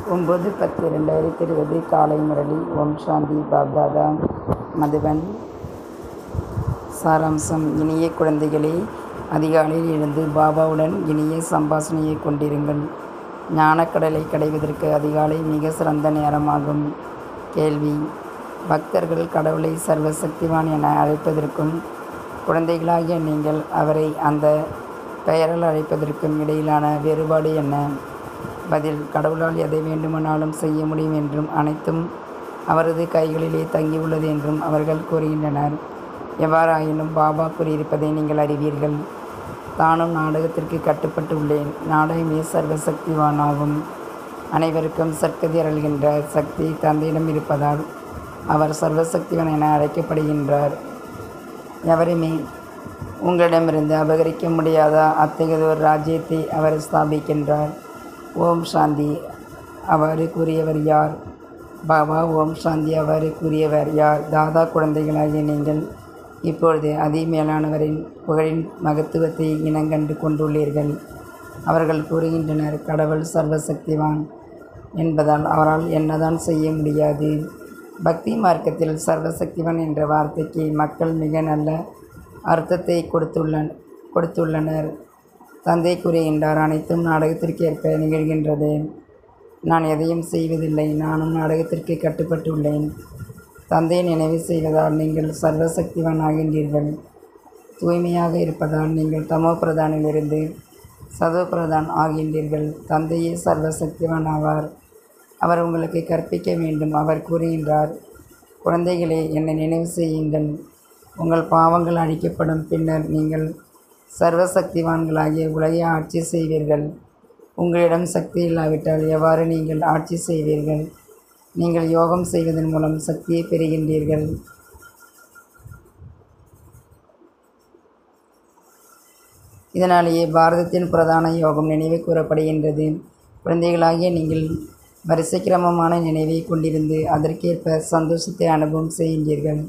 ஒம்பது பத்து ரெண்டாயிரத்தி இருபது காலை முரளி ஓம் சாந்தி பாப்தாதா மதுபன் சாராம்சம் இனிய குழந்தைகளே அதிகாலையில் எழுந்து பாபாவுடன் இனிய சம்பாஷணையை கொண்டிருங்கள் ஞானக்கடலை கடைவதற்கு அதிகாலை மிக சிறந்த நேரமாகும் கேள்வி பக்தர்கள் கடவுளை சர்வசக்திவான் என அழைப்பதற்கும் குழந்தைகளாகிய நீங்கள் அவரை அந்த பெயரால் அழைப்பதற்கும் இடையிலான வேறுபாடு என்ன பதில் கடவுளால் எதை வேண்டுமானாலும் செய்ய முடியும் என்றும் அனைத்தும் அவரது கைகளிலே தங்கியுள்ளது என்றும் அவர்கள் கூறுகின்றனர் எவ்வாறாயினும் பாபா கூறியிருப்பதை நீங்கள் அறிவீர்கள் தானும் நாடகத்திற்கு கட்டுப்பட்டு உள்ளேன் நாடகமே சர்வசக்திவானாகும் அனைவருக்கும் சற்கதி அருள்கின்ற சக்தி தந்தையிடம் இருப்பதால் அவர் சர்வசக்திவான் என அழைக்கப்படுகின்றார் எவருமே உங்களிடமிருந்து அபகரிக்க முடியாத அத்தகையதொரு ராஜ்யத்தை அவர் ஸ்தாபிக்கின்றார் ஓம் சாந்தி அவ்வாறு கூறியவர் யார் பாபா ஓம் சாந்தி அவ்வாறு கூறியவர் யார் தாதா குழந்தைகளாகிய நீங்கள் இப்பொழுது அதிமேலானவரின் புகழின் மகத்துவத்தை இனங்கண்டு கொண்டுள்ளீர்கள் அவர்கள் கூறுகின்றனர் கடவுள் சர்வசக்திவான் என்பதால் அவரால் என்னதான் செய்ய முடியாது பக்தி மார்க்கத்தில் சர்வசக்திவான் என்ற வார்த்தைக்கு மக்கள் மிக நல்ல அர்த்தத்தை கொடுத்துள்ள கொடுத்துள்ளனர் தந்தை கூறுகின்றார் அனைத்தும் நாடகத்திற்கு ஏற்ப நிகழ்கின்றது நான் எதையும் செய்வதில்லை நானும் நாடகத்திற்கு கட்டுப்பட்டுள்ளேன் தந்தையை நினைவு செய்வதால் நீங்கள் சர்வசக்திவான் ஆகின்றீர்கள் தூய்மையாக இருப்பதால் நீங்கள் தமோ பிரதானிலிருந்து சதோ பிரதான் ஆகின்றீர்கள் தந்தையே சர்வசக்திவான் ஆவார் அவர் உங்களுக்கு கற்பிக்க வேண்டும் அவர் கூறுகின்றார் குழந்தைகளே என்னை நினைவு செய்யுங்கள் உங்கள் பாவங்கள் அழிக்கப்படும் பின்னர் நீங்கள் சர்வசக்திவான்களாகிய உலகை ஆட்சி செய்வீர்கள் உங்களிடம் சக்தி இல்லாவிட்டால் எவ்வாறு நீங்கள் ஆட்சி செய்வீர்கள் நீங்கள் யோகம் செய்வதன் மூலம் சக்தியை பெறுகின்றீர்கள் இதனாலேயே பாரதத்தின் பிரதான யோகம் நினைவு கூறப்படுகின்றது குழந்தைகளாகிய நீங்கள் வரிசைக்கிரமமான நினைவை கொண்டிருந்து அதற்கேற்ப சந்தோஷத்தை அனுபவம் செய்கின்றீர்கள்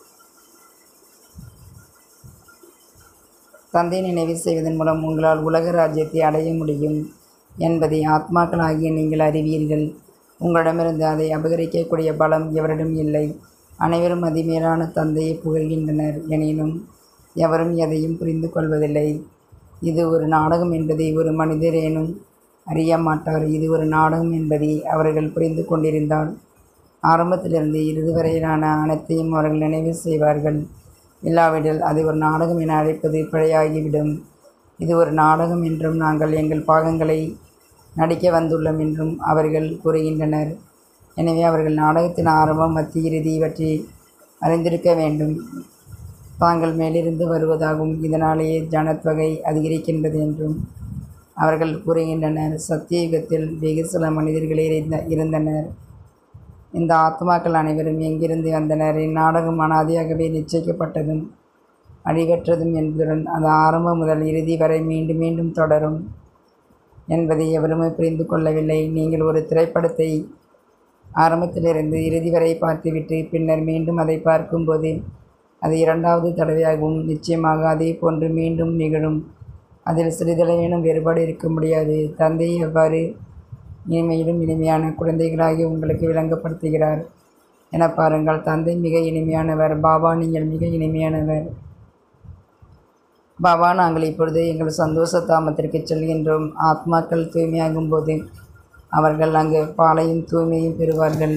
தந்தை நினைவு செய்வதன் மூலம் உங்களால் உலக ராஜ்யத்தை அடைய முடியும் என்பதை ஆத்மாக்களாகிய நீங்கள் அறிவீர்கள் உங்களிடமிருந்து அதை அபகரிக்கக்கூடிய பலம் எவரிடம் இல்லை அனைவரும் அதிமேலான தந்தையை புகழ்கின்றனர் எனினும் எவரும் எதையும் புரிந்து கொள்வதில்லை இது ஒரு நாடகம் என்பதை ஒரு மனிதரேனும் அறிய மாட்டார் இது ஒரு நாடகம் என்பதை அவர்கள் புரிந்து கொண்டிருந்தால் ஆரம்பத்திலிருந்து இறுதி வரையிலான அனைத்தையும் அவர்கள் நினைவு செய்வார்கள் இல்லாவிடில் அதை ஒரு நாடகம் என அழைப்பது பிழையாகிவிடும் இது ஒரு நாடகம் என்றும் நாங்கள் எங்கள் பாகங்களை நடிக்க வந்துள்ளோம் என்றும் அவர்கள் கூறுகின்றனர் எனவே அவர்கள் நாடகத்தின் ஆரம்பம் மத்திய இறுதி பற்றி அறிந்திருக்க வேண்டும் தாங்கள் மேலிருந்து வருவதாகவும் இதனாலேயே ஜனத்தொகை அதிகரிக்கின்றது என்றும் அவர்கள் கூறுகின்றனர் சத்தியயுகத்தில் வெகு சில மனிதர்களே இருந்த இருந்தனர் இந்த ஆத்மாக்கள் அனைவரும் எங்கிருந்து வந்தனர் இந்நாடகம் அனாதியாகவே நிச்சயிக்கப்பட்டதும் அழிவற்றதும் என்பதுடன் அது ஆரம்பம் முதல் இறுதி வரை மீண்டும் மீண்டும் தொடரும் என்பதை எவருமே புரிந்து கொள்ளவில்லை நீங்கள் ஒரு திரைப்படத்தை ஆரம்பத்திலிருந்து இறுதி வரை பார்த்துவிட்டு பின்னர் மீண்டும் அதை பார்க்கும்போது அது இரண்டாவது தடவையாகவும் நிச்சயமாக அதே போன்று மீண்டும் நிகழும் அதில் சிறிதளவேனும் வேறுபாடு இருக்க முடியாது தந்தை எவ்வாறு இனிமையிலும் இனிமையான குழந்தைகளாகி உங்களுக்கு விளங்கப்படுத்துகிறார் என பாருங்கள் தந்தை மிக இனிமையானவர் பாபா நீங்கள் மிக இனிமையானவர் பாபா நாங்கள் இப்பொழுது எங்கள் சந்தோஷ தாமத்திற்கு செல்கின்றோம் ஆத்மாக்கள் தூய்மையாகும் போது அவர்கள் அங்கு பாலையும் தூய்மையும் பெறுவார்கள்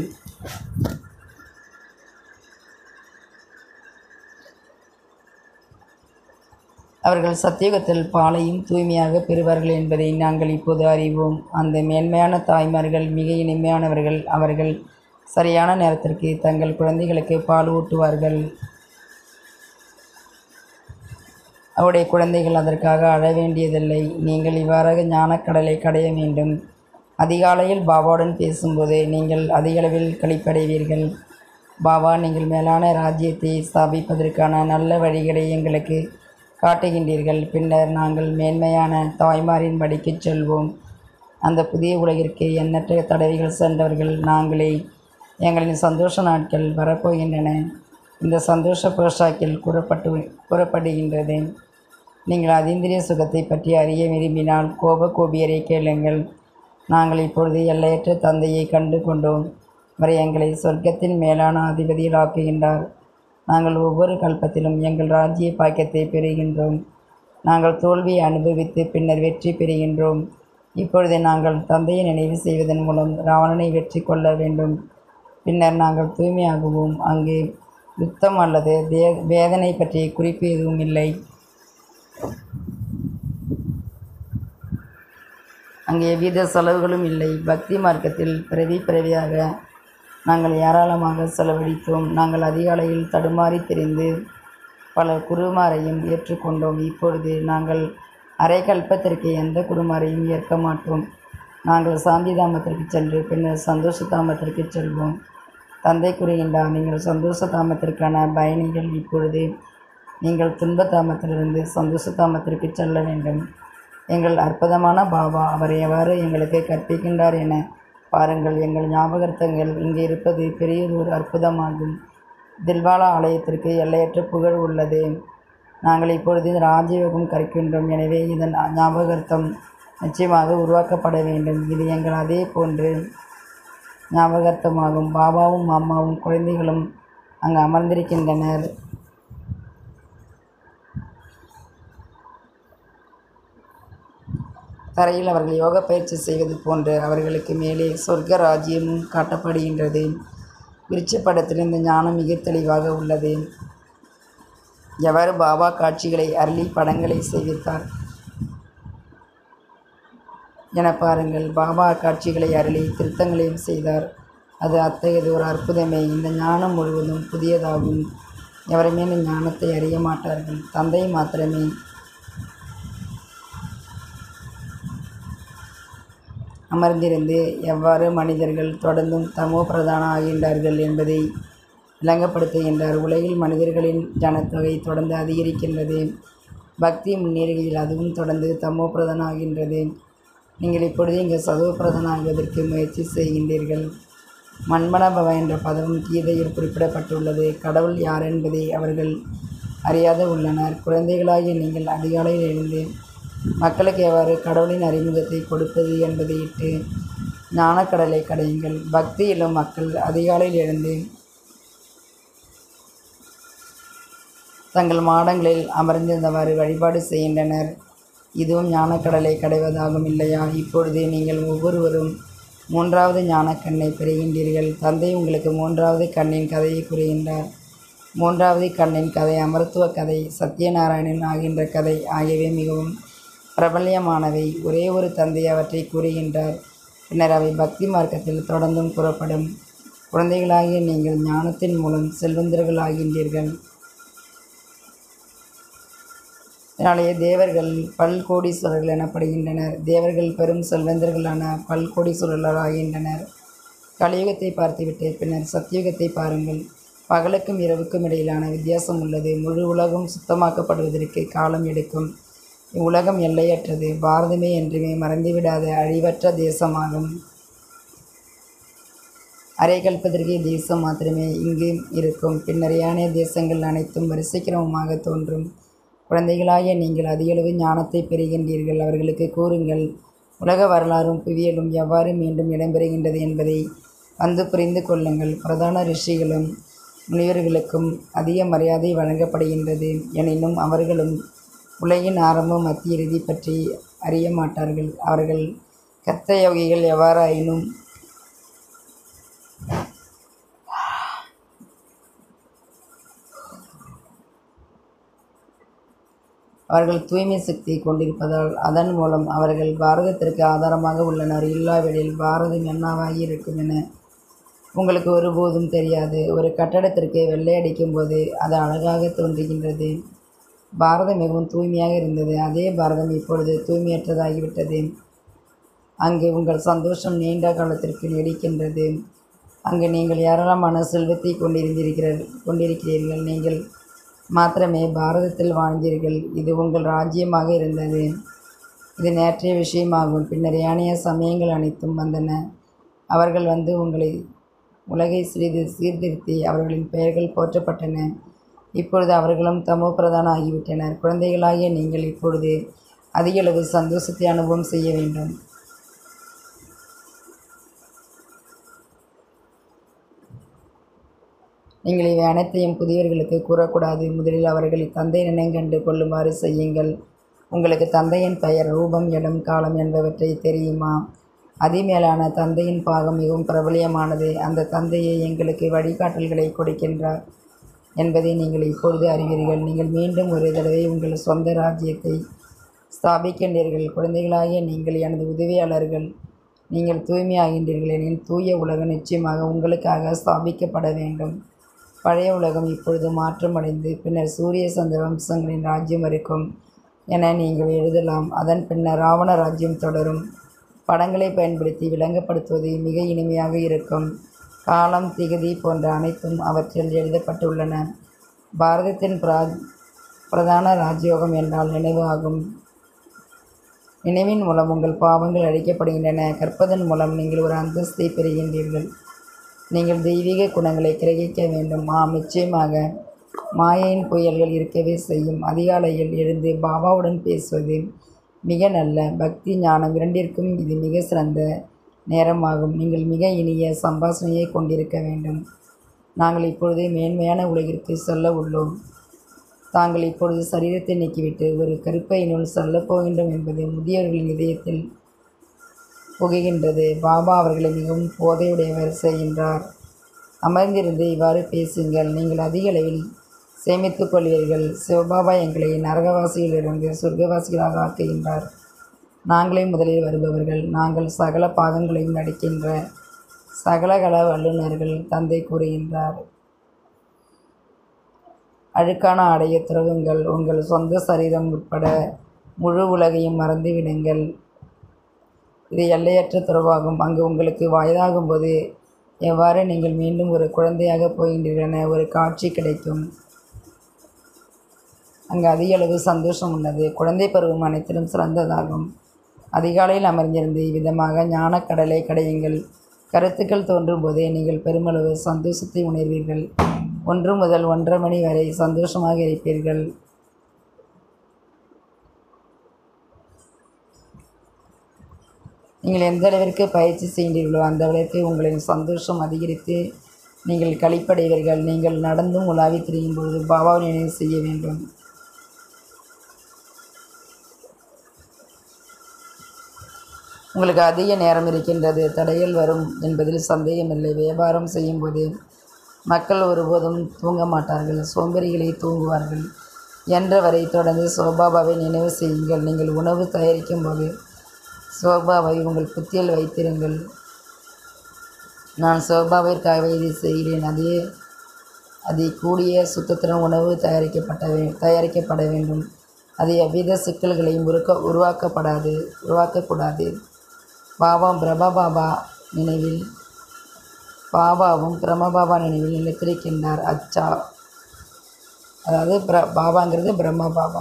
அவர்கள் சத்தியுகத்தில் பாலையும் தூய்மையாக பெறுவார்கள் என்பதை நாங்கள் இப்போது அறிவோம் அந்த மேன்மையான தாய்மார்கள் மிக இனிமையானவர்கள் அவர்கள் சரியான நேரத்திற்கு தங்கள் குழந்தைகளுக்கு பால் ஊட்டுவார்கள் அவருடைய குழந்தைகள் அதற்காக அழ வேண்டியதில்லை நீங்கள் இவ்வாறாக ஞானக்கடலை கடைய வேண்டும் அதிகாலையில் பாபாவுடன் பேசும்போது நீங்கள் அதிகளவில் கழிப்படைவீர்கள் பாபா நீங்கள் மேலான ராஜ்யத்தை ஸ்தாபிப்பதற்கான நல்ல வழிகளை எங்களுக்கு காட்டுகின்றீர்கள் பின்னர் நாங்கள் மேன்மையான தாய்மாரின் படிக்கு செல்வோம் அந்த புதிய உலகிற்கு எண்ணற்ற தடவைகள் சென்றவர்கள் நாங்களே எங்களின் சந்தோஷ நாட்கள் வரப்போகின்றன இந்த சந்தோஷ போஷாக்கில் கூறப்பட்டு கூறப்படுகின்றது நீங்கள் அதீந்திரிய சுகத்தை பற்றி அறிய விரும்பினால் கோப கோபியரை கேளுங்கள் நாங்கள் இப்பொழுது எல்லையற்ற தந்தையை கண்டு கொண்டோம் அவர் எங்களை சொர்க்கத்தின் மேலான அதிபதியில் ஆக்குகின்றார் நாங்கள் ஒவ்வொரு கல்பத்திலும் எங்கள் ராஜ்ய பாக்கியத்தை பெறுகின்றோம் நாங்கள் தோல்வியை அனுபவித்து பின்னர் வெற்றி பெறுகின்றோம் இப்பொழுது நாங்கள் தந்தையை நினைவு செய்வதன் மூலம் ராவணனை வெற்றி கொள்ள வேண்டும் பின்னர் நாங்கள் தூய்மையாகுவோம் அங்கு யுத்தம் அல்லது தே வேதனை பற்றிய குறிப்பு எதுவும் இல்லை அங்கே எவ்வித செலவுகளும் இல்லை பக்தி மார்க்கத்தில் பிறவி பிறவியாக நாங்கள் ஏராளமாக செலவழித்தோம் நாங்கள் அதிகாலையில் தடுமாறி தெரிந்து பல குருமாரையும் ஏற்றுக்கொண்டோம் இப்பொழுது நாங்கள் அரை கல்பத்திற்கு எந்த குருமாரையும் ஏற்க மாட்டோம் நாங்கள் சாந்தி தாமத்திற்கு சென்று பின்னர் சந்தோஷ தாமத்திற்கு செல்வோம் தந்தை கூறுகின்றார் நீங்கள் சந்தோஷ தாமத்திற்கான பயணிகள் இப்பொழுது நீங்கள் துன்ப தாமத்திலிருந்து சந்தோஷ தாமத்திற்கு செல்ல வேண்டும் எங்கள் அற்புதமான பாபா அவர் எவ்வாறு எங்களுக்கு கற்பிக்கின்றார் என பாருங்கள் எங்கள் ஞாபகர்த்தங்கள் இங்கே இருப்பது பெரியதொரு அற்புதமாகும் தில்வாலா ஆலயத்திற்கு எல்லையற்ற புகழ் உள்ளது நாங்கள் இப்பொழுது ராஜயோகம் கற்கின்றோம் எனவே இதன் ஞாபகார்த்தம் நிச்சயமாக உருவாக்கப்பட வேண்டும் இது எங்கள் அதே போன்று ஞாபகார்த்தமாகும் பாபாவும் அம்மாவும் குழந்தைகளும் அங்கு அமர்ந்திருக்கின்றனர் தரையில் அவர்கள் யோக பயிற்சி செய்வது போன்று அவர்களுக்கு மேலே சொர்க்க ராஜ்யமும் காட்டப்படுகின்றது விருட்ச படத்தில் இந்த ஞானம் மிக தெளிவாக உள்ளது எவ்வாறு பாபா காட்சிகளை அருளி படங்களை செய்வித்தார் என பாருங்கள் பாபா காட்சிகளை அருளி திருத்தங்களையும் செய்தார் அது அத்தகையது ஒரு அற்புதமே இந்த ஞானம் முழுவதும் புதியதாகும் எவருமே இந்த ஞானத்தை அறிய மாட்டார்கள் தந்தை மாத்திரமே அமர்ந்திருந்து எவ்வாறு மனிதர்கள் தொடர்ந்தும் தமோ பிரதான ஆகின்றார்கள் என்பதை விளங்கப்படுத்துகின்றார் உலகில் மனிதர்களின் ஜனத்தொகை தொடர்ந்து அதிகரிக்கின்றது பக்தி முன்னேறுகையில் அதுவும் தொடர்ந்து தமோ பிரதான ஆகின்றது நீங்கள் இப்பொழுது இங்கு சதோ பிரதான ஆகுவதற்கு முயற்சி செய்கின்றீர்கள் மண்மனபவ என்ற பதவும் கீதையில் குறிப்பிடப்பட்டுள்ளது கடவுள் யார் என்பதை அவர்கள் அறியாத உள்ளனர் குழந்தைகளாகிய நீங்கள் அதிகாலையில் எழுந்து மக்களுக்கு எவ்வாறு கடவுளின் அறிமுகத்தை கொடுப்பது என்பதை இட்டு ஞானக்கடலை கடையுங்கள் பக்தியிலும் மக்கள் அதிகாலையில் எழுந்து தங்கள் மாடங்களில் அமர்ந்திருந்தவாறு வழிபாடு செய்கின்றனர் இதுவும் ஞானக்கடலை கடைவதாகும் இல்லையா இப்பொழுது நீங்கள் ஒவ்வொருவரும் மூன்றாவது ஞானக்கண்ணை பெறுகின்றீர்கள் தந்தை உங்களுக்கு மூன்றாவது கண்ணின் கதையை கூறுகின்றார் மூன்றாவது கண்ணின் கதை அமரத்துவ கதை சத்யநாராயணன் ஆகின்ற கதை ஆகியவை மிகவும் பிரபல்யமானவை ஒரே ஒரு தந்தை அவற்றை கூறுகின்றார் பின்னர் அவை பக்தி மார்க்கத்தில் தொடர்ந்தும் கூறப்படும் குழந்தைகளாகிய நீங்கள் ஞானத்தின் மூலம் செல்வந்தர்களாகின்றீர்கள் இதனாலேயே தேவர்கள் பல்கோடீஸ்வரர்கள் எனப்படுகின்றனர் தேவர்கள் பெரும் செல்வந்தர்களான பல்கோடீஸ்வரர்கள் ஆகின்றனர் கலியுகத்தை பார்த்துவிட்டு பின்னர் சத்தியுகத்தை பாருங்கள் பகலுக்கும் இரவுக்கும் இடையிலான வித்தியாசம் உள்ளது முழு உலகம் சுத்தமாக்கப்படுவதற்கு காலம் எடுக்கும் இவ்வுலகம் எல்லையற்றது பாரதமே என்றுமே மறந்துவிடாத அழிவற்ற தேசமாகும் அரை கல்பதற்கு தேசம் மாத்திரமே இங்கு இருக்கும் பின்னர் ஏனைய தேசங்கள் அனைத்தும் வரிசைக்கிரமமாக தோன்றும் குழந்தைகளாகிய நீங்கள் அதிகளவு ஞானத்தை பெறுகின்றீர்கள் அவர்களுக்கு கூறுங்கள் உலக வரலாறும் புவியியலும் எவ்வாறு மீண்டும் இடம்பெறுகின்றது என்பதை வந்து புரிந்து கொள்ளுங்கள் பிரதான ரிஷிகளும் முனிவர்களுக்கும் அதிக மரியாதை வழங்கப்படுகின்றது எனினும் அவர்களும் உலகின் ஆரம்பம் மத்திய இறுதி பற்றி அறிய மாட்டார்கள் அவர்கள் கர்த்த யோகிகள் எவ்வாறாயினும் அவர்கள் தூய்மை சக்தியை கொண்டிருப்பதால் அதன் மூலம் அவர்கள் பாரதத்திற்கு ஆதாரமாக உள்ளனர் இல்லாவிடில் பாரதம் என்னவாகி இருக்கும் என உங்களுக்கு ஒருபோதும் தெரியாது ஒரு கட்டடத்திற்கு வெள்ளை அடிக்கும் போது அது அழகாக தோன்றுகின்றது பாரதம் மிகவும் தூய்மையாக இருந்தது அதே பாரதம் இப்பொழுது தூய்மையற்றதாகிவிட்டது அங்கு உங்கள் சந்தோஷம் நீண்ட காலத்திற்கு நீடிக்கின்றது அங்கு நீங்கள் ஏராளமான செல்வத்தை கொண்டிருந்திருக்கிறீர்கள் கொண்டிருக்கிறீர்கள் நீங்கள் மாத்திரமே பாரதத்தில் வாழ்ந்தீர்கள் இது உங்கள் ராஜ்யமாக இருந்தது இது நேற்றைய விஷயமாகும் பின்னர் ஏனைய சமயங்கள் அனைத்தும் வந்தன அவர்கள் வந்து உங்களை உலகை சிறிது சீர்திருத்தி அவர்களின் பெயர்கள் போற்றப்பட்டன இப்பொழுது அவர்களும் தமோ பிரதான ஆகிவிட்டனர் குழந்தைகளாகிய நீங்கள் இப்பொழுது அதிகளவு சந்தோஷத்தை அனுபவம் செய்ய வேண்டும் நீங்கள் இவை அனைத்தையும் புதியவர்களுக்கு கூறக்கூடாது முதலில் அவர்களை தந்தை நினைங்கண்டு கொள்ளுமாறு செய்யுங்கள் உங்களுக்கு தந்தையின் பெயர் ரூபம் இடம் காலம் என்பவற்றை தெரியுமா அதிமேலான தந்தையின் பாகம் மிகவும் பிரபலியமானது அந்த தந்தையை எங்களுக்கு வழிகாட்டல்களை கொடுக்கின்றார் என்பதை நீங்கள் இப்பொழுது அறிவீர்கள் நீங்கள் மீண்டும் ஒரு தடவை உங்கள் சொந்த ராஜ்யத்தை ஸ்தாபிக்கின்றீர்கள் குழந்தைகளாகிய நீங்கள் எனது உதவியாளர்கள் நீங்கள் தூய்மையாகின்றீர்கள் எனில் தூய உலகம் நிச்சயமாக உங்களுக்காக ஸ்தாபிக்கப்பட வேண்டும் பழைய உலகம் இப்பொழுது மாற்றமடைந்து பின்னர் சூரிய சந்திர வம்சங்களின் ராஜ்யம் இருக்கும் என நீங்கள் எழுதலாம் அதன் பின்னர் ராவண ராஜ்யம் தொடரும் படங்களை பயன்படுத்தி விளங்கப்படுத்துவது மிக இனிமையாக இருக்கும் காலம் திகதி போன்ற அனைத்தும் அவற்றில் எழுதப்பட்டுள்ளன பாரதத்தின் பிரா பிரதான ராஜயோகம் என்றால் நினைவு ஆகும் நினைவின் மூலம் உங்கள் பாவங்கள் அழிக்கப்படுகின்றன கற்பதன் மூலம் நீங்கள் ஒரு அந்தஸ்தை பெறுகின்றீர்கள் நீங்கள் தெய்வீக குணங்களை கிரகிக்க வேண்டும் ஆம் நிச்சயமாக மாயையின் புயல்கள் இருக்கவே செய்யும் அதிகாலையில் எழுந்து பாபாவுடன் பேசுவது மிக நல்ல பக்தி ஞானம் இரண்டிற்கும் இது மிக சிறந்த நேரமாகும் நீங்கள் மிக இனிய சம்பாஷணையை கொண்டிருக்க வேண்டும் நாங்கள் இப்பொழுது மேன்மையான உலகிற்கு செல்ல உள்ளோம் தாங்கள் இப்பொழுது சரீரத்தை நீக்கிவிட்டு ஒரு கருப்பையினுள் செல்லப் போகின்றோம் என்பது முதியவர்களின் இதயத்தில் புகுகின்றது பாபா அவர்களை மிகவும் போதையுடையவர் செய்கின்றார் அமர்ந்திருந்து இவ்வாறு பேசுங்கள் நீங்கள் அதிக அளவில் சேமித்துக் கொள்வீர்கள் சிவபாபா எங்களை நரகவாசியிலிருந்து சொர்க்கவாசிகளாக ஆக்குகின்றார் நாங்களே முதலில் வருபவர்கள் நாங்கள் சகல பாகங்களையும் நடிக்கின்ற சகலகல வல்லுநர்கள் தந்தை கூறுகின்றார் அழுக்கான ஆடைய துறவுங்கள் உங்கள் சொந்த சரீரம் உட்பட முழு உலகையும் மறந்துவிடுங்கள் இது எல்லையற்ற துறவாகும் அங்கு உங்களுக்கு வயதாகும்போது எவ்வாறு நீங்கள் மீண்டும் ஒரு குழந்தையாக போகின்றீர்கள் என ஒரு காட்சி கிடைக்கும் அங்கு அதிக அளவு சந்தோஷம் உள்ளது குழந்தை பருவம் அனைத்திலும் சிறந்ததாகும் அதிகாலையில் அமர்ந்திருந்து இவ்விதமாக ஞானக்கடலை கடையுங்கள் கருத்துக்கள் தோன்றும் போதே நீங்கள் பெருமளவு சந்தோஷத்தை உணர்வீர்கள் ஒன்று முதல் ஒன்றரை மணி வரை சந்தோஷமாக இருப்பீர்கள் நீங்கள் எந்த அளவிற்கு பயிற்சி செய்கின்றீர்களோ அந்த அளவிற்கு உங்களின் சந்தோஷம் அதிகரித்து நீங்கள் கழிப்படைவீர்கள் நீங்கள் நடந்தும் உலாவி திரியும் பொழுது பாபாவை நினைவு செய்ய வேண்டும் உங்களுக்கு அதிக நேரம் இருக்கின்றது தடைகள் வரும் என்பதில் சந்தேகமில்லை வியாபாரம் செய்யும்போது மக்கள் ஒருபோதும் தூங்க மாட்டார்கள் சோம்பேறிகளை தூங்குவார்கள் என்ற வரை தொடர்ந்து சோபாபாவை நினைவு செய்யுங்கள் நீங்கள் உணவு தயாரிக்கும் போது சோபாவை உங்கள் புத்தியில் வைத்திருங்கள் நான் சோபாவிற்காக இதை செய்கிறேன் அதே அதை கூடிய சுத்தத்துடன் உணவு தயாரிக்கப்பட்ட வே தயாரிக்கப்பட வேண்டும் அது எவ்வித சிக்கல்களையும் உருக்க உருவாக்கப்படாது உருவாக்கக்கூடாது பாபா பிரபா பாபா நினைவில் பாபாவும் பிரம்மபாபா நினைவில் நிலைத்திருக்கின்றார் அச்சா அதாவது பிர பாபாங்கிறது பிரம்ம பாபா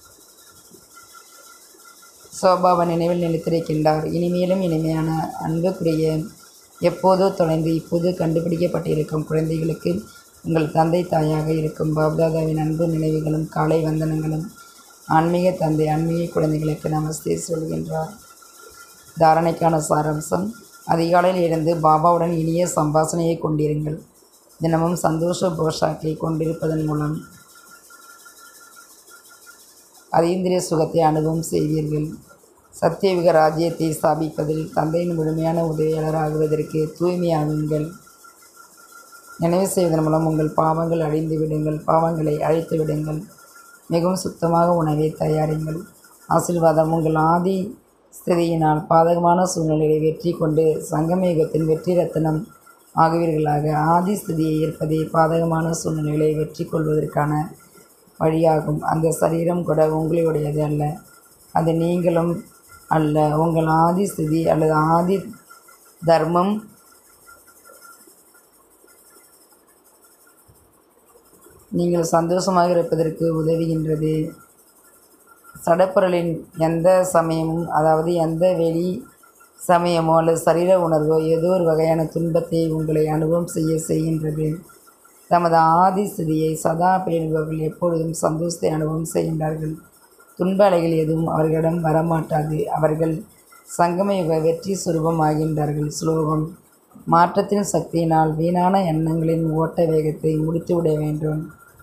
சோபாபா நினைவில் நிலைத்திருக்கின்றார் இனிமேலும் இனிமையான அன்புக்குரிய எப்போதோ தொலைந்து இப்போது கண்டுபிடிக்கப்பட்டிருக்கும் குழந்தைகளுக்கு உங்கள் தந்தை தாயாக இருக்கும் பாப்தாதாவின் அன்பு நினைவுகளும் காலை வந்தனங்களும் ஆன்மீக தந்தை ஆன்மீக குழந்தைகளுக்கு நமஸ்தே சொல்கின்றார் தாரணைக்கான சாராம்சம் அதிகாலையில் எழுந்து பாபாவுடன் இனிய சம்பாஷணையை கொண்டிருங்கள் தினமும் சந்தோஷ போஷாக்கை கொண்டிருப்பதன் மூலம் அதீந்திரிய சுகத்தை அனுபவம் செய்வீர்கள் சத்தியயுக ராஜ்யத்தை ஸ்தாபிப்பதில் தந்தையின் முழுமையான உதவியாளர் ஆகுவதற்கு தூய்மையாகுங்கள் நினைவு செய்வதன் மூலம் உங்கள் பாவங்கள் அழிந்து விடுங்கள் பாவங்களை அழித்து விடுங்கள் மிகவும் சுத்தமாக உணவை தயாரிங்கள் ஆசீர்வாதம் உங்கள் ஆதி ஸ்திதியினால் பாதகமான சூழ்நிலையை வெற்றி கொண்டு சங்கமயுகத்தின் வெற்றி ரத்தனம் ஆகுவீர்களாக ஆதி ஸ்திதியை ஏற்பதே பாதகமான சூழ்நிலைகளை வெற்றி கொள்வதற்கான வழியாகும் அந்த சரீரம் கூட உங்களுடையது அல்ல அது நீங்களும் அல்ல உங்கள் ஆதி ஸ்திதி அல்லது ஆதி தர்மம் நீங்கள் சந்தோஷமாக இருப்பதற்கு உதவுகின்றது சடப்பொருளின் எந்த சமயமும் அதாவது எந்த வெளி சமயமோ அல்லது சரீர உணர்வோ ஏதோ ஒரு வகையான துன்பத்தை உங்களை அனுபவம் செய்ய செய்கின்றது தமது ஆதி ஸ்திதியை சதா பேணுபவர்கள் எப்பொழுதும் சந்தோஷத்தை அனுபவம் செய்கின்றார்கள் துன்ப அலைகள் எதுவும் அவர்களிடம் வரமாட்டாது அவர்கள் சங்கமயுக வெற்றி சுரூபம் ஆகின்றார்கள் ஸ்லோகம் மாற்றத்தின் சக்தியினால் வீணான எண்ணங்களின் ஓட்ட வேகத்தை முடித்துவிட வேண்டும்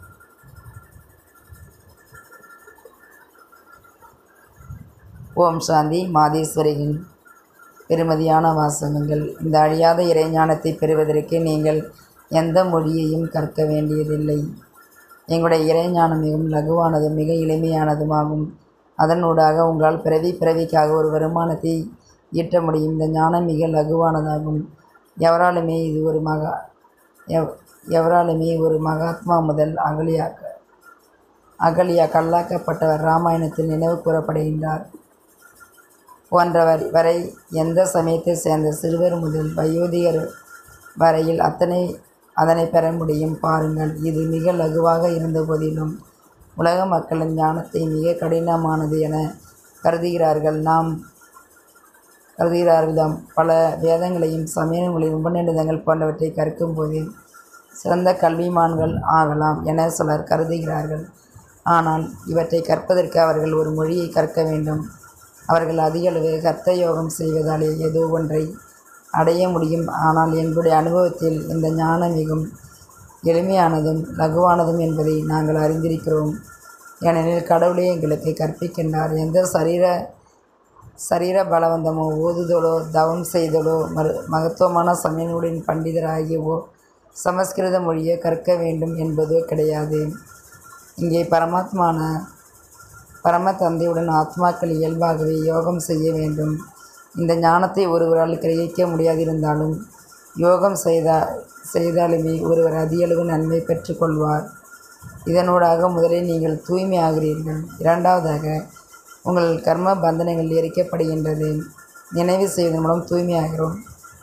ஓம் சாந்தி மாதேஸ்வரியின் பெருமதியான வாசகங்கள் இந்த அழியாத இறைஞானத்தை பெறுவதற்கு நீங்கள் எந்த மொழியையும் கற்க வேண்டியதில்லை எங்களுடைய இறைஞானம் மிகவும் லகுவானதும் மிக எளிமையானதுமாகும் அதனூடாக உங்களால் பிறவி பிறவிக்காக ஒரு வருமானத்தை ஈட்ட முடியும் இந்த ஞானம் மிக லகுவானதாகும் எவராலுமே இது ஒரு மகா எவ் எவராலுமே ஒரு மகாத்மா முதல் அகலியாக்க அகலியா கல்லாக்கப்பட்டவர் ராமாயணத்தில் நினைவு கூறப்படுகின்றார் போன்றவர் வரை எந்த சமயத்தை சேர்ந்த சிறுவர் முதல் வயோதிகர் வரையில் அத்தனை அதனை பெற முடியும் பாருங்கள் இது மிக லகுவாக இருந்த போதிலும் உலக மக்களின் ஞானத்தை மிக கடினமானது என கருதுகிறார்கள் நாம் கருதுகிறார்களாம் பல வேதங்களையும் சமயங்களையும் உபநிடதங்கள் போன்றவற்றை கற்கும்போது சிறந்த கல்விமான்கள் ஆகலாம் என சிலர் கருதுகிறார்கள் ஆனால் இவற்றை கற்பதற்கு அவர்கள் ஒரு மொழியை கற்க வேண்டும் அவர்கள் அதிகளவு கர்த்த யோகம் செய்வதாலே ஏதோ ஒன்றை அடைய முடியும் ஆனால் எங்களுடைய அனுபவத்தில் இந்த ஞானம் மிகவும் எளிமையானதும் லகுவானதும் என்பதை நாங்கள் அறிந்திருக்கிறோம் ஏனெனில் கடவுளே எங்களுக்கு கற்பிக்கின்றார் எந்த சரீர சரீர பலவந்தமோ ஓதுதலோ தவம் செய்தலோ மரு மகத்துவமான சமயனுடன் பண்டிதராகியவோ சமஸ்கிருத மொழியை கற்க வேண்டும் என்பதோ கிடையாது இங்கே பரமாத்மான பரம தந்தையுடன் ஆத்மாக்கள் இயல்பாகவே யோகம் செய்ய வேண்டும் இந்த ஞானத்தை ஒருவரால் கிரகிக்க முடியாதிருந்தாலும் யோகம் செய்தா செய்தாலுமே ஒருவர் அதிகளவு நன்மை பெற்றுக்கொள்வார் இதனூடாக முதலில் நீங்கள் தூய்மையாகிறீர்கள் இரண்டாவதாக உங்கள் கர்ம பந்தனங்கள் எரிக்கப்படுகின்றது நினைவு செய்வதன் மூலம் தூய்மையாகிறோம்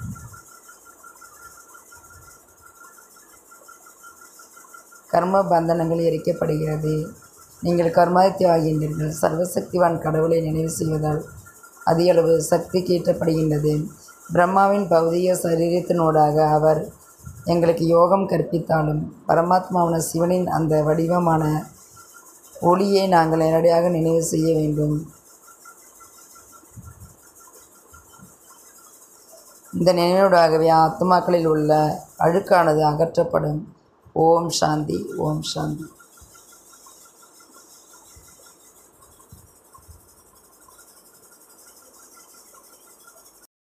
கர்ம பந்தனங்கள் எரிக்கப்படுகிறது நீங்கள் கர்மாதித்ய ஆகின்றீர்கள் சர்வசக்திவான் கடவுளை நினைவு செய்வதால் அதிகளவு சக்தி கீட்டப்படுகின்றது பிரம்மாவின் பௌதிக சரீரத்தினூடாக அவர் எங்களுக்கு யோகம் கற்பித்தாலும் பரமாத்மாவான சிவனின் அந்த வடிவமான ஒளியை நாங்கள் நேரடியாக நினைவு செய்ய வேண்டும் இந்த நினைவுடாகவே ஆத்மாக்களில் உள்ள அழுக்கானது அகற்றப்படும் ஓம் சாந்தி ஓம் சாந்தி